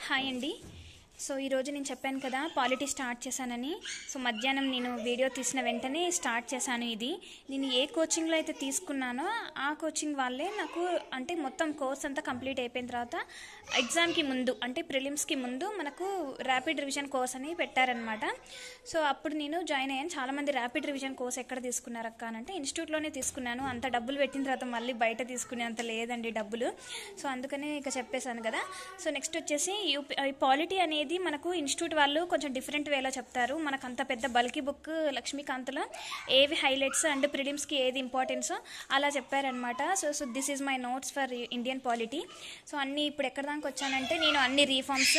hi అండి so ఈరోజు నేను చెప్పాను కదా పాలిటీ స్టార్ట్ చేశానని సో మధ్యాహ్నం నేను వీడియో తీసిన వెంటనే స్టార్ట్ చేశాను ఇది నేను ఏ కోచింగ్లో అయితే తీసుకున్నానో ఆ కోచింగ్ వాళ్ళే నాకు అంటే మొత్తం కోర్స్ అంతా కంప్లీట్ అయిపోయిన తర్వాత ఎగ్జామ్కి ముందు అంటే ప్రిలిమ్స్కి ముందు మనకు ర్యాపిడ్ రివిజన్ కోర్స్ అని పెట్టారనమాట సో అప్పుడు నేను జాయిన్ అయ్యాను చాలామంది ర్యాపిడ్ రివిజన్ కోర్స్ ఎక్కడ తీసుకున్నారు అక్క అని అంటే ఇన్స్టిట్యూట్లోనే తీసుకున్నాను అంత డబ్బులు పెట్టిన తర్వాత మళ్ళీ బయట తీసుకునే అంత లేదండి డబ్బులు సో అందుకనే ఇక చెప్పేశాను కదా సో నెక్స్ట్ వచ్చేసి యూపీ పాలిటీ అనేది మనకు ఇన్స్టిట్యూట్ వాళ్ళు కొంచెం డిఫరెంట్ వేలో చెప్తారు మనకు అంత పెద్ద బల్కీ బుక్ లక్ష్మీకాంత్లో ఏవి హైలైట్స్ అండ్ ప్రిలిమ్స్కి ఏది ఇంపార్టెన్సో అలా చెప్పారనమాట so so this is my notes for Indian polity so అన్ని ఇప్పుడు ఎక్కడ దాకా వచ్చానంటే నేను అన్ని రీఫార్మ్స్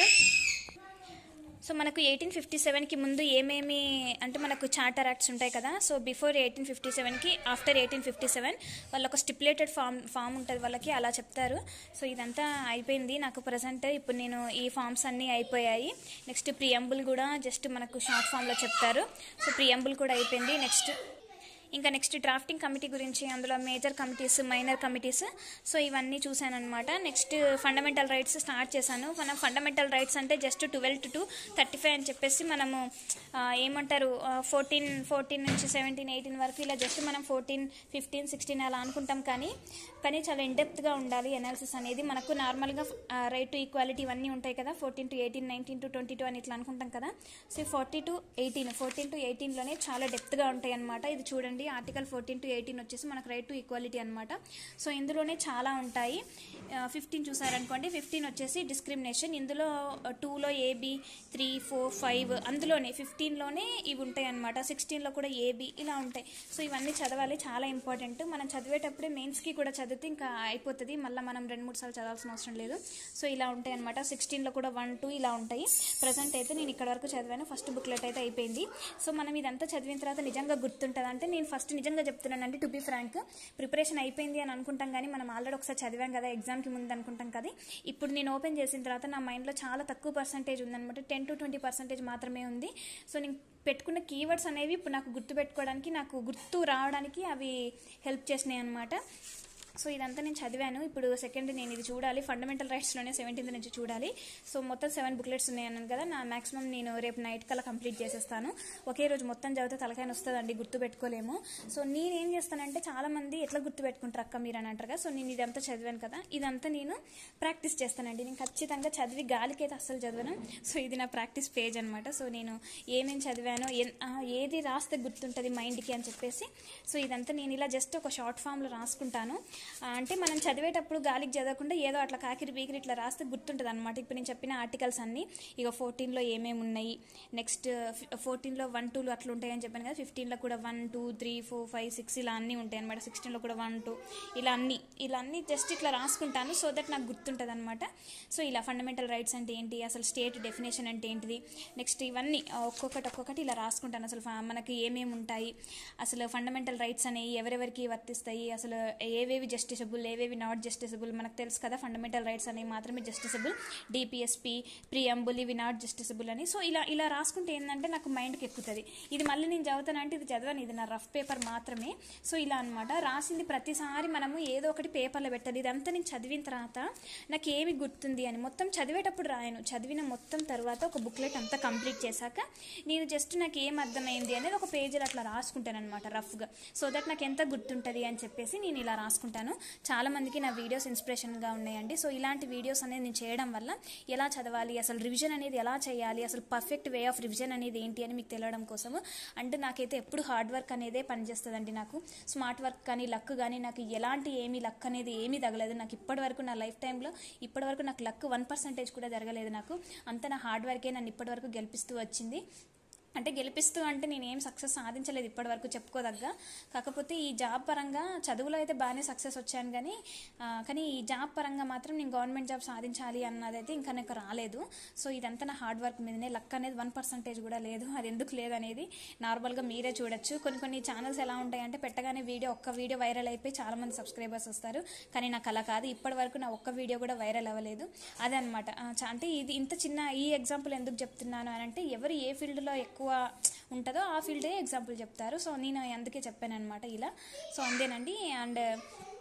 సో మనకు ఎయిటీన్ ఫిఫ్టీ సెవెన్కి ముందు ఏమేమి అంటే మనకు చార్టర్ యాక్ట్స్ ఉంటాయి కదా సో బిఫోర్ ఎయిటీన్ ఫిఫ్టీ సెవెన్కి ఆఫ్టర్ ఎయిటీన్ ఫిఫ్టీ సెవెన్ వాళ్ళ ఒక స్టిపులేటెడ్ ఫామ్ ఫామ్ ఉంటుంది వాళ్ళకి అలా చెప్తారు సో ఇదంతా అయిపోయింది నాకు ప్రజెంట్ ఇప్పుడు నేను ఈ ఫామ్స్ అన్నీ అయిపోయాయి నెక్స్ట్ ప్రియంబుల్ కూడా జస్ట్ మనకు షార్ట్ ఫామ్లో చెప్తారు సో ప్రియంబుల్ కూడా అయిపోయింది నెక్స్ట్ ఇంకా నెక్స్ట్ డ్రాఫ్టింగ్ కమిటీ గురించి అందులో major committees minor committees so ఇవన్నీ చూశాను అనమాట నెక్స్ట్ ఫండమెంటల్ రైట్స్ స్టార్ట్ చేశాను మనం ఫండమెంటల్ రైట్స్ అంటే just twelve to thirty five అని చెప్పేసి మనము ఆ, ఏమంటారు ఫోర్టీన్ ఫోర్టీన్ నుంచి సెవెంటీన్ ఎయిటీన్ వరకు ఇలా జస్ట్ మనం ఫోర్టీన్ ఫిఫ్టీన్ సిక్స్టీన్ అలా అనుకుంటాం కానీ కానీ చాలా ఇండెప్త్గా ఉండాలి అనాలిసిస్ అనేది మనకు నార్మల్గా రైట్ టు ఈక్వాలిటీ ఇవన్నీ ఉంటాయి కదా fourteen to eighteen nineteen to twenty two అని ఇట్లా అనుకుంటాం కదా so forty to eighteen fourteen to ఎయిటీన్లోనే చాలా డెప్త్గా ఉంటాయి అనమాట ఇది చూడండి ఆర్టికల్ ఫోర్టీన్ టు ఎయిటీన్ వచ్చేసి మనకు రైట్ టు ఈక్వాలిటీ అనమాట సో ఇందులోనే చాలా ఉంటాయి ఫిఫ్టీన్ చూసారనుకోండి ఫిఫ్టీన్ వచ్చేసి డిస్క్రిమినేషన్ ఇందులో టూలో ఏబి త్రీ ఫోర్ ఫైవ్ అందులోనే ఫిఫ్టీన్లోనే ఇవి ఉంటాయి అనమాట సిక్స్టీన్లో కూడా ఏబి ఇలా ఉంటాయి సో ఇవన్నీ చదవాలి చాలా ఇంపార్టెంట్ మనం చదివేటప్పుడే మెయిన్స్కి కూడా చదివితే ఇంకా అయిపోతుంది మళ్ళీ మనం రెండు మూడు సార్లు చదవాల్సిన అవసరం లేదు సో ఇలా ఉంటాయి అనమాట సిక్స్టీన్లో కూడా వన్ టూ ఇలా ఉంటాయి ప్రజెంట్ అయితే నేను ఇక్కడ వరకు చదివాను ఫస్ట్ బుక్లెట్ అయితే అయిపోయింది సో మనం ఇదంతా చదివిన తర్వాత నిజంగా గుర్తుంటుంది అంటే నేను ఫస్ట్ నిజంగా చెప్తున్నాను అంటే టు బి ఫ్రాంక్ ప్రిపరేషన్ అయిపోయింది అని అనుకుంటాం కానీ మనం ఆల్రెడీ ఒకసారి చదివాం కదా ఎగ్జామ్కి ముందు అనుకుంటాం కదా ఇప్పుడు నేను ఓపెన్ చేసిన తర్వాత నా మైండ్లో చాలా తక్కువ పర్సంటేజ్ ఉందన్నమాట టెన్ టు ట్వంటీ పర్సెంటేజ్ మాత్రమే ఉంది సో నేను పెట్టుకున్న కీవర్డ్స్ అనేవి ఇప్పుడు నాకు గుర్తు పెట్టుకోవడానికి నాకు గుర్తు రావడానికి అవి హెల్ప్ చేసినాయి అనమాట సో ఇదంతా నేను చదివాను ఇప్పుడు సెకండ్ నేను ఇది చూడాలి ఫండమెంటల్ రైట్స్లోనే సెవెంటీన్త్ నుంచి చూడాలి సో మొత్తం సెవెన్ బుక్లెట్స్ ఉన్నాయన్నాను కదా నా మాక్సిమం నేను రేపు నైట్ కల్లా కంప్లీట్ చేసేస్తాను ఒకే రోజు మొత్తం చదివితే తలకాయన వస్తుందండి గుర్తు పెట్టుకోలేము సో నేనేం చేస్తానంటే చాలా మంది ఎట్లా గుర్తు పెట్టుకుంటారు అక్క మీరు అని అంటారు కదా సో నేను ఇదంతా చదివాను కదా ఇదంతా నేను ప్రాక్టీస్ చేస్తానండి నేను ఖచ్చితంగా చదివి గాలికి అయితే అస్సలు చదవను సో ఇది నా ప్రాక్టీస్ పేజ్ అనమాట సో నేను ఏమేమి చదివానో ఎన్- ఆ, ఏది రాస్తే గుర్తుంటుంది మైండ్కి అని చెప్పేసి సో ఇదంతా నేను ఇలా జస్ట్ ఒక షార్ట్ ఫామ్లో రాసుకుంటాను ఆ, అంటే మనం చదివేటప్పుడు గాలికి చదవకుండా ఏదో అట్లా కాకిరి బీకిరి ఇట్లా రాస్తే గుర్తుంటుంది అనమాట ఇప్పుడు నేను చెప్పిన ఆర్టికల్స్ అన్నీ ఇక ఫోర్టీన్లో ఏమేమి ఉన్నాయి నెక్స్ట్ ఫోర్టీన్లో వన్ టూలు అట్లా ఉంటాయని చెప్పాను కదా ఫిఫ్టీన్లో కూడా one two three four five six ఇలా అన్నీ ఉంటాయి అనమాట సిక్స్టీన్లో కూడా వన్ టూ ఇలా అన్నీ ఇలా అన్నీ జస్ట్ ఇట్లా రాసుకుంటాను సో దట్ నాకు గుర్తుంటుంది అనమాట సో ఇలా ఫండమెంటల్ రైట్స్ అంటే ఏంటి అసలు స్టేట్ డెఫినేషన్ అంటే ఏంటిది నెక్స్ట్ ఇవన్నీ ఆ, ఒక్కొక్కటి ఒక్కొక్కటి ఇలా రాసుకుంటాను అసలు ఫ- మనకి ఏమేమి ఉంటాయి అసలు ఫండమెంటల్ రైట్స్ అనేవి ఎవరెవరికి వర్తిస్తాయి అసలు ఏవేవి జస్టిసబుల్ ఏవేవి నాట్ జస్టిసబుల్ మనకు తెలుసు కదా ఫండమెంటల్ రైట్స్ అనేవి మాత్రమే జస్టిసబుల్ డిపిఎస్పి ప్రియంబుల్ ఇవి నాట్ జస్టిసబుల్ అని సో ఇలా ఇలా రాసుకుంటే ఏంటంటే నాకు మైండ్కి ఎక్కుతుంది ఇది మళ్ళీ నేను చదువుతానంటే ఇది చదవను ఇది నా రఫ్ పేపర్ మాత్రమే సో ఇలా అనమాట రాసింది ప్రతిసారి మనము ఏదో ఒకటి పేపర్లో పెట్టాలి ఇదంతా నేను చదివిన తర్వాత నాకు ఏమి గుర్తుంది అని మొత్తం చదివేటప్పుడు రాయను చదివిన మొత్తం తర్వాత ఒక బుక్లెట్ అంతా కంప్లీట్ చేశాక నేను జస్ట్ నాకు ఏం అర్థమైంది అనేది ఒక పేజీలో అట్లా రాసుకుంటాను అనమాట రఫ్గా సో దట్ నాకు ఎంత గుర్తుంటుంది అని చెప్పేసి నేను ఇలా రాసుకుంటాను చాలా మందికి నా వీడియోస్ ఇన్స్పిరేషన్గా ఉన్నాయండి సో ఇలాంటి వీడియోస్ అనేది నేను చేయడం వల్ల ఎలా చదవాలి అసలు రివిజన్ అనేది ఎలా చేయాలి అసలు పర్ఫెక్ట్ వే ఆఫ్ రివిజన్ అనేది ఏంటి అని మీకు తెలియడం కోసము అంటే నాకైతే ఎప్పుడు హార్డ్ వర్క్ అనేదే పనిచేస్తుందండి నాకు స్మార్ట్ వర్క్ కానీ లక్ కానీ నాకు ఎలాంటి ఏమీ లక్ అనేది ఏమీ తగలేదు నాకు ఇప్పటి వరకు నా లైఫ్ టైంలో ఇప్పటి వరకు నాకు లక్ వన్ పర్సెంటేజ్ కూడా జరగలేదు నాకు అంత నా హార్డ్ వర్కే నన్ను ఇప్పటి వరకు గెలిపిస్తూ వచ్చింది అంటే గెలిపిస్తూ అంటే నేను ఏం సక్సెస్ సాధించలేదు ఇప్పటివరకు చెప్పుకోదగ్గ కాకపోతే ఈ జాబ్ పరంగా చదువులో అయితే బాగానే సక్సెస్ వచ్చాను కానీ ఆ, కానీ ఈ జాబ్ పరంగా మాత్రం నేను గవర్నమెంట్ జాబ్ సాధించాలి అన్నదైతే ఇంకా నాకు రాలేదు సో ఇదంతా నా హార్డ్ వర్క్ మీదనే లక్ అనేది వన్ పర్సెంటేజ్ కూడా లేదు అది ఎందుకు లేదనేది నార్మల్గా మీరే చూడొచ్చు కొన్ని కొన్ని ఛానల్స్ ఎలా ఉంటాయంటే పెట్టగానే వీడియో ఒక్క వీడియో వైరల్ అయిపోయి చాలా మంది సబ్స్క్రైబర్స్ వస్తారు కానీ నాకు అలా కాదు ఇప్పటి వరకు నా ఒక్క వీడియో కూడా వైరల్ అవ్వలేదు అదే అనమాట అంటే ఇది ఇంత చిన్న ఈ ఎగ్జాంపుల్ ఎందుకు చెప్తున్నాను అని అంటే ఎవరు ఏ ఫీల్డ్లో ఎక్కువ ఉంటుందో ఆ ఫీల్డే ఎగ్జాంపుల్ చెప్తారు సో నేను అందుకే చెప్పాను అనమాట ఇలా సో అంతేనండి అండ్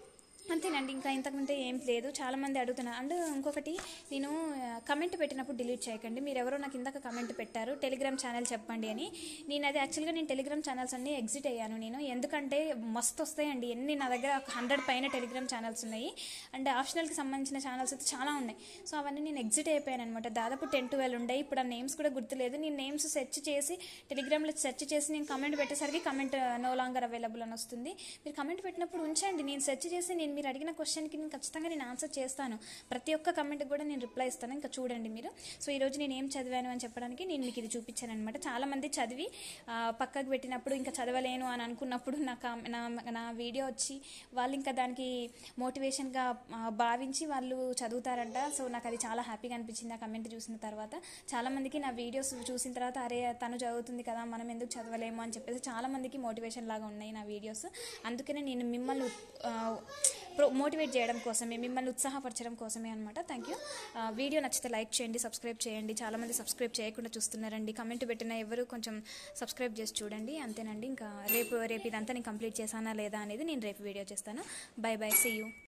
అంతేనండి ఇంకా ఇంతకుముందే ఏం లేదు చాలామంది అడుగుతున్నారు అండ్ ఇంకొకటి నేను కమెంట్ పెట్టినప్పుడు డిలీట్ చేయకండి మీరు ఎవరో నాకు ఇందాక కమెంట్ పెట్టారు టెలిగ్రామ్ ఛానల్ చెప్పండి అని నేను అది యాక్చువల్గా నేను టెలిగ్రామ్ ఛానల్స్ అన్ని ఎగ్జిట్ అయ్యాను నేను ఎందుకంటే మస్తు వస్తాయండి ఎన్ని నా దగ్గర ఒక హండ్రెడ్ పైన టెలిగ్రామ్ ఛానల్స్ ఉన్నాయి అండ్ ఆప్షనల్కి సంబంధించిన ఛానల్స్ అయితే చాలా ఉన్నాయి సో అవన్నీ నేను ఎగ్జిట్ అయిపోయాను అనమాట దాదాపు టెన్ ట్వెల్వ్ ఉండే ఇప్పుడు ఆ నేమ్స్ కూడా గుర్తులేదు నేను నేమ్స్ సెర్చ్ చేసి టెలిగ్రామ్లో సెర్చ్ చేసి నేను కమెంట్ పెట్టేసరికి కమెంట్ నో లాంగర్ అవైలబుల్ అని వస్తుంది మీరు కమెంట్ పెట్టినప్పుడు ఉంచండి నేను సెర్చ్ చేసి నేను మీరు అడిగిన క్వశ్చన్కి నేను ఖచ్చితంగా నేను ఆన్సర్ చేస్తాను ప్రతి ఒక్క కమెంట్కి కూడా నేను రిప్లై ఇస్తాను ఇంకా చూడండి మీరు సో ఈరోజు నేను ఏం చదివాను అని చెప్పడానికి నేను మీకు ఇది చూపించాను అనమాట చాలామంది చదివి ఆ, పక్కకు పెట్టినప్పుడు ఇంకా చదవలేను అని అనుకున్నప్పుడు నా కామ్- నా నా వీడియో వచ్చి వాళ్ళు ఇంకా దానికి మోటివేషన్గా భావించి వాళ్ళు చదువుతారంట సో నాకు అది చాలా హ్యాపీగా అనిపించింది ఆ కమెంట్ చూసిన తర్వాత చాలామందికి నా వీడియోస్ చూసిన తర్వాత అరే తను చదువుతుంది కదా మనం ఎందుకు చదవలేము అని చెప్పేసి చాలామందికి మోటివేషన్ లాగా ఉన్నాయి నా వీడియోస్ అందుకనే నేను మిమ్మల్ని ఆ, ప్రో మోటివేట్ చేయడం కోసమే మిమ్మల్ని ఉత్సాహపరచడం కోసమే అనమాట థ్యాంక్ యూ వీడియో నచ్చితే లైక్ చేయండి సబ్స్క్రైబ్ చేయండి చాలామంది సబ్స్క్రైబ్ చేయకుండా చూస్తున్నారండి కమెంట్ పెట్టిన ఎవరు కొంచెం సబ్స్క్రైబ్ చేసి చూడండి అంతేనండి ఇంకా రేపు రేపు ఇదంతా నేను కంప్లీట్ చేశానా లేదా అనేది నేను రేపు వీడియో చేస్తాను బై బై సీ యూ